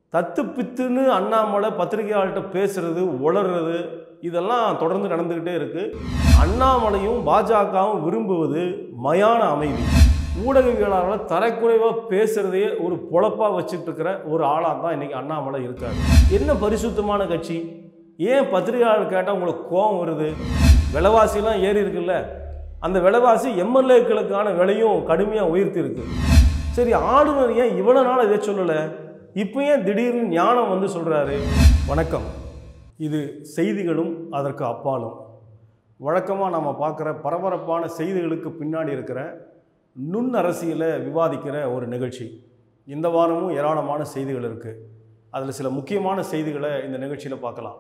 தத்து பித்துன்னு அண்ணாமலை பத்திரிகையாளர்கிட்ட பேசுறது உளறது இதெல்லாம் தொடர்ந்து நடந்துக்கிட்டே இருக்கு அண்ணாமலையும் பாஜகவும் விரும்புவது மயான அமைதி ஊடகவியலாளர்களை தரக்குறைவாக பேசுறதையே ஒரு பொழப்பாக வச்சுட்டு இருக்கிற ஒரு ஆளாக தான் இன்னைக்கு அண்ணாமலை இருக்காரு என்ன பரிசுத்தமான கட்சி ஏன் பத்திரிகையாளர் கேட்டால் உங்களுக்கு கோபம் வருது விலைவாசிலாம் ஏறி இருக்குல்ல அந்த விலைவாசி எம்எல்ஏக்களுக்கான விலையும் கடுமையாக உயர்த்தி இருக்கு சரி ஆளுநர் ஏன் இவ்வளோ நாள் இதை சொல்லலை இப்போ ஏன் திடீர்னு ஞானம் வந்து சொல்கிறாரு வணக்கம் இது செய்திகளும் அதற்கு அப்பாலும் வழக்கமாக நம்ம பார்க்குற பரபரப்பான செய்திகளுக்கு பின்னாடி இருக்கிற நுண் அரசியலை விவாதிக்கிற ஒரு நிகழ்ச்சி இந்த வாரமும் ஏராளமான செய்திகள் இருக்குது அதில் சில முக்கியமான செய்திகளை இந்த நிகழ்ச்சியில் பார்க்கலாம்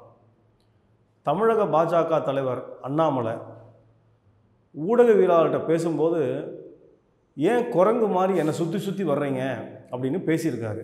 தமிழக பாஜக தலைவர் அண்ணாமலை ஊடகவியலாளர்கிட்ட பேசும்போது ஏன் குரங்கு மாதிரி என்னை சுற்றி சுற்றி வர்றீங்க அப்படின்னு பேசியிருக்காரு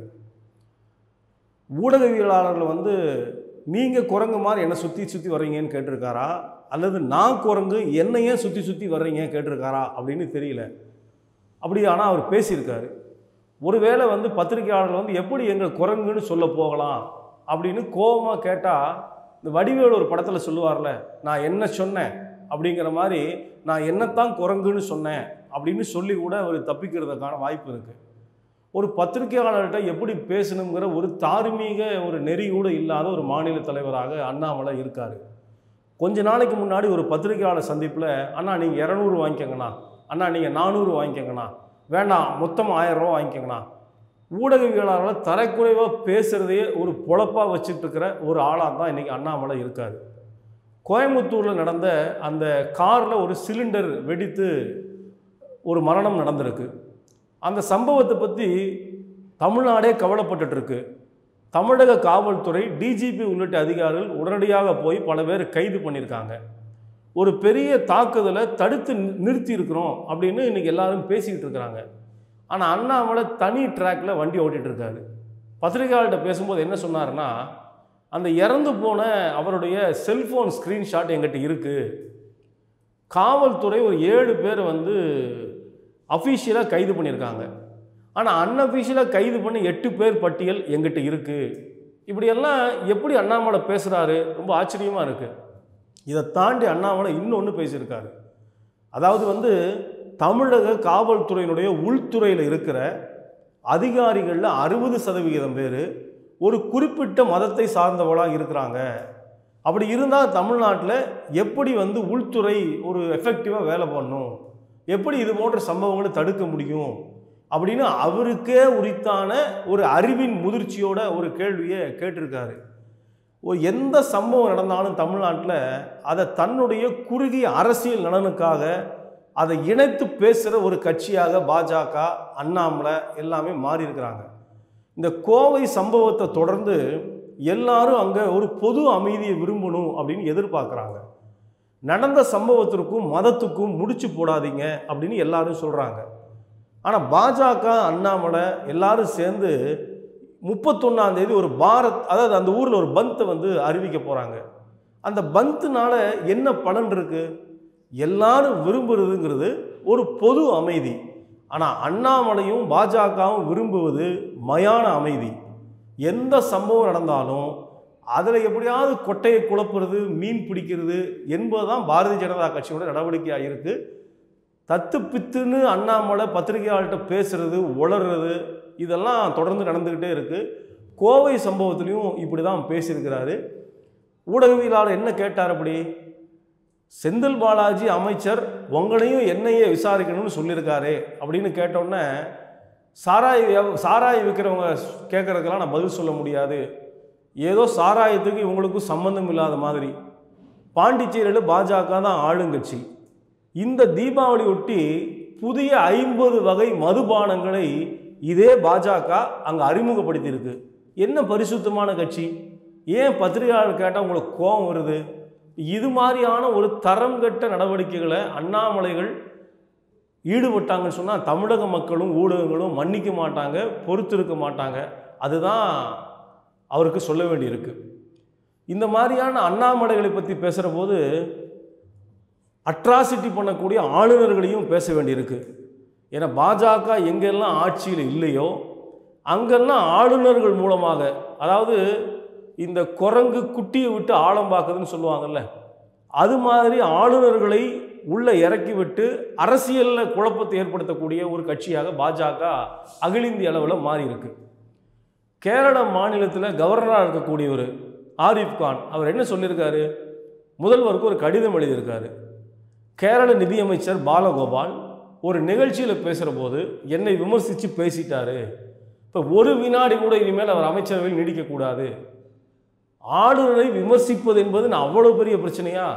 ஊடகவியலாளர்கள் வந்து நீங்கள் குரங்கு மாதிரி என்னை சுற்றி சுற்றி வர்றீங்கன்னு கேட்டிருக்காரா அல்லது நான் குரங்கு என்னை ஏன் சுற்றி சுற்றி வர்றீங்க கேட்டிருக்காரா அப்படின்னு தெரியல அப்படி ஆனால் அவர் பேசியிருக்காரு ஒருவேளை வந்து பத்திரிகையாளர்கள் வந்து எப்படி எங்கள் குரங்குன்னு சொல்ல போகலாம் அப்படின்னு கோபமாக கேட்டால் இந்த வடிவேலு ஒரு படத்தில் சொல்லுவார்ல நான் என்ன சொன்னேன் அப்படிங்கிற மாதிரி நான் என்னத்தான் குரங்குன்னு சொன்னேன் அப்படின்னு சொல்லி கூட அவர் தப்பிக்கிறதுக்கான வாய்ப்பு இருக்குது ஒரு பத்திரிகையாளர்கிட்ட எப்படி பேசணுங்கிற ஒரு தார்மீக ஒரு நெறி கூட இல்லாத ஒரு மாநில தலைவராக அண்ணாமலை இருக்கார் கொஞ்ச நாளைக்கு முன்னாடி ஒரு பத்திரிகையாளர் சந்திப்பில் அண்ணா நீங்கள் இரநூறு வாங்கிக்கங்கண்ணா அண்ணா நீங்கள் நானூறு வாங்கிக்கங்கண்ணா வேண்டாம் மொத்தம் ஆயிரம் ரூபா வாங்கிக்கங்கண்ணா ஊடகவியலாளர்களை தரக்குறைவாக பேசுகிறதையே ஒரு பொழப்பாக வச்சுட்டு இருக்கிற ஒரு ஆளாக தான் இன்றைக்கி அண்ணாமலை இருக்கார் கோயம்புத்தூரில் நடந்த அந்த காரில் ஒரு சிலிண்டர் வெடித்து ஒரு மரணம் நடந்திருக்கு அந்த சம்பவத்தை பற்றி தமிழ்நாடே கவலைப்பட்டுட்டு இருக்கு தமிழக காவல்துறை டிஜிபி உள்ளிட்ட அதிகாரிகள் உடனடியாக போய் பல பேர் கைது பண்ணியிருக்காங்க ஒரு பெரிய தாக்குதலை தடுத்து நி- நிறுத்தி இருக்கிறோம் அப்படின்னு இன்னைக்கு எல்லாரும் பேசிக்கிட்டு இருக்கிறாங்க ஆனால் அண்ணாமலை தனி ட்ராக்ல வண்டி ஓட்டிட்டு இருக்காரு பத்திரிகையாளர்கிட்ட பேசும்போது என்ன சொன்னாருன்னா அந்த இறந்து போன அவருடைய செல்ஃபோன் ஸ்க்ரீன்ஷாட் எங்கிட்ட இருக்குது காவல்துறை ஒரு ஏழு பேர் வந்து அஃபீஷியலாக கைது பண்ணியிருக்காங்க ஆனால் அன்அஃபீஷியலாக கைது பண்ணி எட்டு பேர் பட்டியல் எங்கிட்ட இருக்குது இப்படியெல்லாம் எப்படி அண்ணாமலை பேசுகிறாரு ரொம்ப ஆச்சரியமாக இருக்குது இதை தாண்டி அண்ணாமலை இன்னொன்று பேசியிருக்காரு அதாவது வந்து தமிழக காவல்துறையினுடைய உள்துறையில் இருக்கிற அதிகாரிகளில் அறுபது சதவிகிதம் பேர் ஒரு குறிப்பிட்ட மதத்தை சார்ந்தவளாக இருக்கிறாங்க அப்படி இருந்தால் தமிழ்நாட்டில் எப்படி வந்து உள்துறை ஒரு எஃபெக்டிவாக வேலை பண்ணும் எப்படி இது போன்ற சம்பவங்களை தடுக்க முடியும் அப்படின்னு அவருக்கே உரித்தான ஒரு அறிவின் முதிர்ச்சியோட ஒரு கேள்வியை கேட்டிருக்காரு ஒரு எந்த சம்பவம் நடந்தாலும் தமிழ்நாட்டில் அதை தன்னுடைய குறுகிய அரசியல் நலனுக்காக அதை இணைத்து பேசுகிற ஒரு கட்சியாக பாஜக அண்ணாமலை எல்லாமே மாறி இருக்கிறாங்க இந்த கோவை சம்பவத்தை தொடர்ந்து எல்லாரும் அங்கே ஒரு பொது அமைதியை விரும்பணும் அப்படின்னு எதிர்பார்க்குறாங்க நடந்த சம்பவத்திற்கும் மதத்துக்கும் முடிச்சு போடாதீங்க அப்படின்னு எல்லாரும் சொல்கிறாங்க ஆனால் பாஜக அண்ணாமலை எல்லாரும் சேர்ந்து முப்பத்தொன்னாம் தேதி ஒரு பாரத் அதாவது அந்த ஊரில் ஒரு பந்தை வந்து அறிவிக்க போகிறாங்க அந்த பந்துனால என்ன பலன் இருக்கு எல்லாரும் விரும்புறதுங்கிறது ஒரு பொது அமைதி ஆனால் அண்ணாமலையும் பாஜகவும் விரும்புவது மயான அமைதி எந்த சம்பவம் நடந்தாலும் அதில் எப்படியாவது கொட்டையை குழப்புறது மீன் பிடிக்கிறது என்பதுதான் பாரதிய ஜனதா கட்சியோட நடவடிக்கையாக இருக்குது தத்து பித்துன்னு அண்ணாமலை பத்திரிகையாளர்கிட்ட பேசுறது உளறது இதெல்லாம் தொடர்ந்து நடந்துக்கிட்டே இருக்குது கோவை சம்பவத்திலையும் இப்படி தான் பேசியிருக்கிறாரு ஊடகவியலாளர் என்ன கேட்டார் அப்படி செந்தில் பாலாஜி அமைச்சர் உங்களையும் என்னையே விசாரிக்கணும்னு சொல்லியிருக்காரு அப்படின்னு கேட்டோன்னே சாராய் வியா- சாராய் விற்கிறவங்க கேட்குறதுக்கெல்லாம் நான் பதில் சொல்ல முடியாது ஏதோ சாராயத்துக்கு இவங்களுக்கும் சம்மந்தம் இல்லாத மாதிரி பாண்டிச்சேரியில் பாஜக தான் ஆளுங்கட்சி இந்த தீபாவளி ஒட்டி புதிய ஐம்பது வகை மதுபானங்களை இதே பாஜக அங்கே அறிமுகப்படுத்தியிருக்கு என்ன பரிசுத்தமான கட்சி ஏன் பத்திரிகையாளர் கேட்டால் உங்களுக்கு கோபம் வருது இது மாதிரியான ஒரு தரம் கெட்ட நடவடிக்கைகளை அண்ணாமலைகள் ஈடுபட்டாங்கன்னு சொன்னால் தமிழக மக்களும் ஊடகங்களும் மன்னிக்க மாட்டாங்க பொறுத்திருக்க மாட்டாங்க அதுதான் அவருக்கு சொல்ல வேண்டியிருக்கு இந்த மாதிரியான அண்ணாமலைகளை பற்றி பேசுகிற போது அட்ராசிட்டி பண்ணக்கூடிய ஆளுநர்களையும் பேச வேண்டியிருக்கு ஏன்னா பாஜக எங்கெல்லாம் ஆட்சியில் இல்லையோ அங்கெல்லாம் ஆளுநர்கள் மூலமாக அதாவது இந்த குரங்கு குட்டியை விட்டு ஆழம் பார்க்குதுன்னு சொல்லுவாங்கல்ல அது மாதிரி ஆளுநர்களை உள்ளே இறக்கி விட்டு அரசியலில் குழப்பத்தை ஏற்படுத்தக்கூடிய ஒரு கட்சியாக பாஜக அகில இந்திய அளவில் மாறி இருக்கு கேரள மாநிலத்தில் கவர்னராக இருக்கக்கூடியவர் ஆரிஃப் கான் அவர் என்ன சொல்லியிருக்காரு முதல்வருக்கு ஒரு கடிதம் எழுதியிருக்காரு கேரள நிதியமைச்சர் பாலகோபால் ஒரு நிகழ்ச்சியில் பேசுகிற போது என்னை விமர்சித்து பேசிட்டாரு இப்போ ஒரு வினாடி கூட இனிமேல் அவர் அமைச்சரவையில் நீடிக்கக்கூடாது ஆளுநரை விமர்சிப்பது என்பது நான் அவ்வளோ பெரிய பிரச்சனையா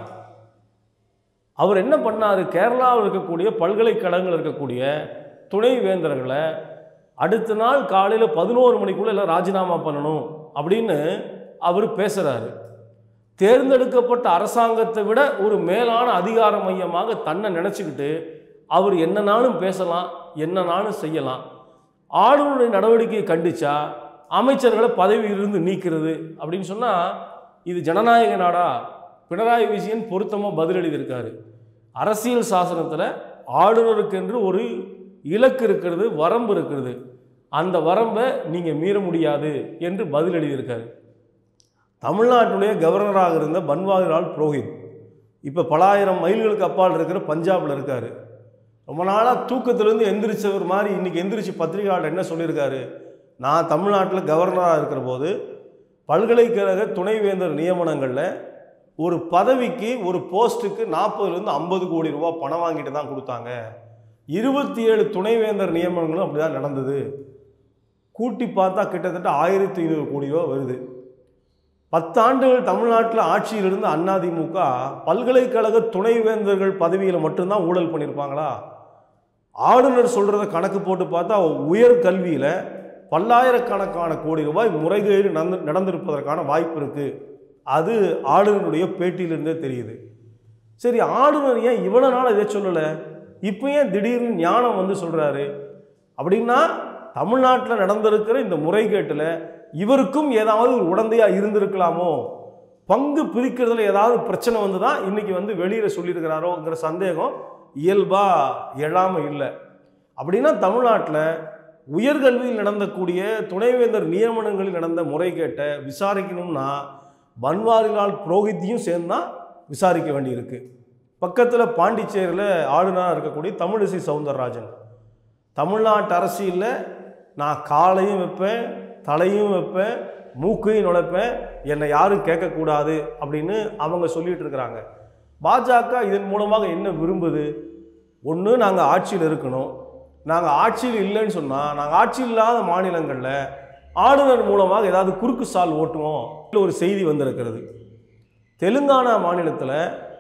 அவர் என்ன பண்ணார் கேரளாவில் இருக்கக்கூடிய பல்கலைக்கழகங்கள் இருக்கக்கூடிய துணை வேந்தர்களை அடுத்த நாள் காலையில் பதினோரு மணிக்குள்ளே எல்லாம் ராஜினாமா பண்ணணும் அப்படின்னு அவர் பேசுகிறாரு தேர்ந்தெடுக்கப்பட்ட அரசாங்கத்தை விட ஒரு மேலான அதிகார மையமாக தன்னை நினச்சிக்கிட்டு அவர் என்னனாலும் பேசலாம் என்னனாலும் செய்யலாம் ஆளுநருடைய நடவடிக்கையை கண்டிச்சா அமைச்சர்களை பதவியிலிருந்து நீக்கிறது அப்படின்னு சொன்னால் இது ஜனநாயக நாடா பினராயி விஜயன் பொருத்தமாக பதில் எழுதியிருக்காரு அரசியல் சாசனத்தில் ஆளுநருக்கென்று ஒரு இலக்கு இருக்கிறது வரம்பு இருக்கிறது அந்த வரம்பை நீங்கள் மீற முடியாது என்று பதில் எழுதியிருக்காரு தமிழ்நாட்டுடைய கவர்னராக இருந்த பன்வாரிலால் புரோஹித் இப்போ பலாயிரம் மைல்களுக்கு அப்பால் இருக்கிற பஞ்சாபில் இருக்கார் ரொம்ப நாளாக தூக்கத்திலேருந்து எந்திரிச்சவர் மாதிரி இன்றைக்கி எந்திரிச்சு பத்திரிகையாளர் என்ன சொல்லியிருக்காரு நான் தமிழ்நாட்டில் கவர்னராக இருக்கிற போது பல்கலைக்கழக துணைவேந்தர் நியமனங்களில் ஒரு பதவிக்கு ஒரு போஸ்ட்டுக்கு நாற்பதுலேருந்து ஐம்பது கோடி ரூபா பணம் வாங்கிட்டு தான் கொடுத்தாங்க இருபத்தி ஏழு துணைவேந்தர் நியமனங்களும் அப்படி தான் நடந்தது கூட்டி பார்த்தா கிட்டத்தட்ட ஆயிரத்தி ஐநூறு கோடி ரூபா வருது பத்தாண்டுகள் தமிழ்நாட்டில் ஆட்சியில் இருந்த அதிமுக பல்கலைக்கழக துணைவேந்தர்கள் பதவியில் மட்டும்தான் ஊழல் பண்ணியிருப்பாங்களா ஆளுநர் சொல்கிறத கணக்கு போட்டு பார்த்தா உயர் கல்வியில் பல்லாயிரக்கணக்கான கோடி ரூபாய் முறைகேடு நடந்து நடந்திருப்பதற்கான வாய்ப்பு இருக்குது அது ஆளுநருடைய பேட்டியிலிருந்தே தெரியுது சரி ஆளுநர் ஏன் இவ்வளோ நாள் இதை சொல்லலை இப்போ ஏன் திடீர்னு ஞானம் வந்து சொல்கிறாரு அப்படின்னா தமிழ்நாட்டில் நடந்திருக்கிற இந்த முறைகேட்டில் இவருக்கும் ஏதாவது ஒரு உடந்தையாக இருந்திருக்கலாமோ பங்கு பிரிக்கிறதுல ஏதாவது பிரச்சனை வந்து தான் இன்றைக்கி வந்து வெளியில் சொல்லியிருக்கிறாரோங்கிற சந்தேகம் இயல்பாக எழாமல் இல்லை அப்படின்னா தமிழ்நாட்டில் உயர்கல்வியில் நடந்தக்கூடிய துணைவேந்தர் நியமனங்களில் நடந்த முறைகேட்டை விசாரிக்கணும்னா பன்வாரிலால் புரோஹித்தையும் சேர்ந்து தான் விசாரிக்க வேண்டியிருக்கு பக்கத்தில் பாண்டிச்சேரியில் ஆளுநராக இருக்கக்கூடிய தமிழிசை சவுந்தரராஜன் தமிழ்நாட்டு அரசியலில் நான் காலையும் வைப்பேன் தலையும் வைப்பேன் மூக்கையும் நுழைப்பேன் என்னை யாரும் கேட்கக்கூடாது அப்படின்னு அவங்க சொல்லிட்டு இருக்கிறாங்க பாஜக இதன் மூலமாக என்ன விரும்புது ஒன்று நாங்கள் ஆட்சியில் இருக்கணும் நாங்கள் ஆட்சியில் இல்லைன்னு சொன்னால் நாங்கள் ஆட்சியில் இல்லாத மாநிலங்களில் ஆளுநர் மூலமாக ஏதாவது குறுக்கு சால் ஓட்டுவோம் இல்லை ஒரு செய்தி வந்திருக்கிறது தெலுங்கானா மாநிலத்தில்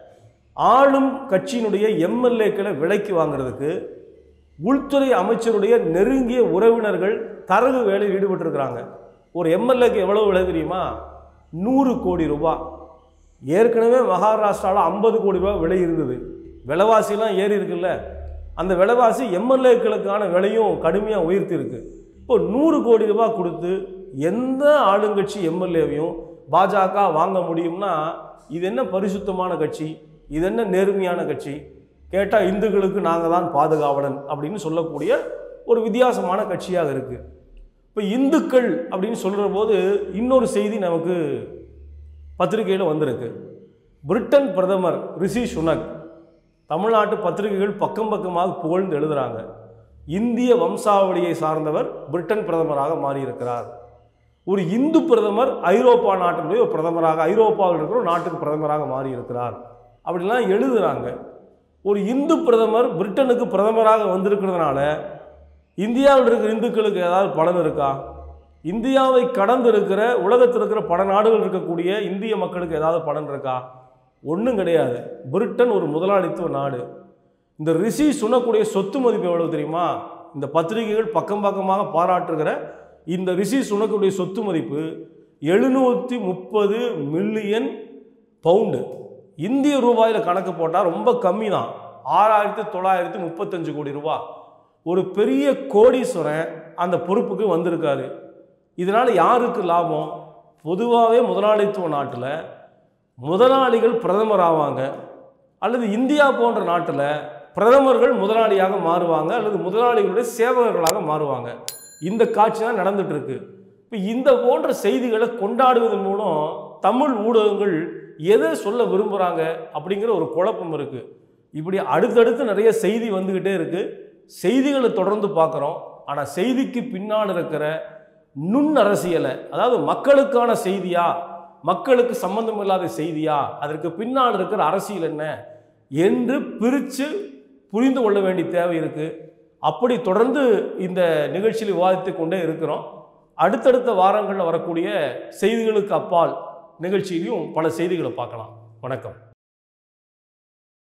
ஆளும் கட்சியினுடைய எம்எல்ஏக்களை விலைக்கு வாங்குறதுக்கு உள்துறை அமைச்சருடைய நெருங்கிய உறவினர்கள் தரகு வேலையில் ஈடுபட்டிருக்கிறாங்க ஒரு எம்எல்ஏக்கு எவ்வளோ விலை தெரியுமா நூறு கோடி ரூபாய் ஏற்கனவே மகாராஷ்டிராவில் ஐம்பது கோடி ரூபாய் விலை இருந்தது விலைவாசிலாம் ஏறி இருக்குல்ல அந்த விலைவாசி எம்எல்ஏக்களுக்கான விலையும் கடுமையாக உயர்த்தி இருக்கு இப்போ நூறு கோடி ரூபாய் கொடுத்து எந்த ஆளுங்கட்சி எம்எல்ஏவையும் பாஜக வாங்க முடியும்னா இது என்ன பரிசுத்தமான கட்சி இது என்ன நேர்மையான கட்சி கேட்டால் இந்துக்களுக்கு நாங்கள் தான் பாதுகாவலன் அப்படின்னு சொல்லக்கூடிய ஒரு வித்தியாசமான கட்சியாக இருக்குது இப்போ இந்துக்கள் அப்படின்னு சொல்கிற போது இன்னொரு செய்தி நமக்கு பத்திரிகையில் வந்திருக்கு பிரிட்டன் பிரதமர் ரிஷி சுனக் தமிழ்நாட்டு பத்திரிகைகள் பக்கம் பக்கமாக புகழ்ந்து எழுதுகிறாங்க இந்திய வம்சாவளியை சார்ந்தவர் பிரிட்டன் பிரதமராக மாறியிருக்கிறார் ஒரு இந்து பிரதமர் ஐரோப்பா நாட்டினுடைய ஒரு பிரதமராக ஐரோப்பாவில் இருக்கிற ஒரு நாட்டுக்கு பிரதமராக மாறியிருக்கிறார் அப்படிலாம் எழுதுகிறாங்க ஒரு இந்து பிரதமர் பிரிட்டனுக்கு பிரதமராக வந்திருக்கிறதுனால இந்தியாவில் இருக்கிற இந்துக்களுக்கு ஏதாவது பலன் இருக்கா இந்தியாவை கடந்து இருக்கிற உலகத்தில் இருக்கிற பல நாடுகள் இருக்கக்கூடிய இந்திய மக்களுக்கு ஏதாவது பலன் இருக்கா ஒன்றும் கிடையாது பிரிட்டன் ஒரு முதலாளித்துவ நாடு இந்த ரிஷி சுனக்கூடிய சொத்து மதிப்பு எவ்வளவு தெரியுமா இந்த பத்திரிகைகள் பக்கம் பக்கமாக பாராட்டுகிற இந்த ரிஷி சுனக்குடைய சொத்து மதிப்பு எழுநூற்றி முப்பது மில்லியன் பவுண்டு இந்திய ரூபாயில் கணக்கு போட்டால் ரொம்ப கம்மி தான் ஆறாயிரத்தி தொள்ளாயிரத்தி முப்பத்தஞ்சு கோடி ரூபா ஒரு பெரிய கோடீஸ்வரன் அந்த பொறுப்புக்கு வந்திருக்காரு இதனால் யாருக்கு லாபம் பொதுவாகவே முதலாளித்துவ நாட்டில் முதலாளிகள் பிரதமர் ஆவாங்க அல்லது இந்தியா போன்ற நாட்டில் பிரதமர்கள் முதலாளியாக மாறுவாங்க அல்லது முதலாளிகளுடைய சேவகர்களாக மாறுவாங்க இந்த காட்சி தான் நடந்துட்டு இருக்கு இப்போ இந்த போன்ற செய்திகளை கொண்டாடுவதன் மூலம் தமிழ் ஊடகங்கள் எதை சொல்ல விரும்புகிறாங்க அப்படிங்கிற ஒரு குழப்பம் இருக்குது இப்படி அடுத்தடுத்து நிறைய செய்தி வந்துக்கிட்டே இருக்குது செய்திகளை தொடர்ந்து பார்க்குறோம் ஆனால் செய்திக்கு பின்னால் இருக்கிற நுண் அரசியலை அதாவது மக்களுக்கான செய்தியா மக்களுக்கு சம்பந்தம் இல்லாத செய்தியா அதற்கு பின்னால் இருக்கிற அரசியல் என்ன என்று பிரித்து புரிந்து கொள்ள வேண்டிய தேவை இருக்குது அப்படி தொடர்ந்து இந்த நிகழ்ச்சியில் விவாதித்து கொண்டே இருக்கிறோம் அடுத்தடுத்த வாரங்களில் வரக்கூடிய செய்திகளுக்கு அப்பால் நிகழ்ச்சியிலையும் பல செய்திகளை பார்க்கலாம் வணக்கம்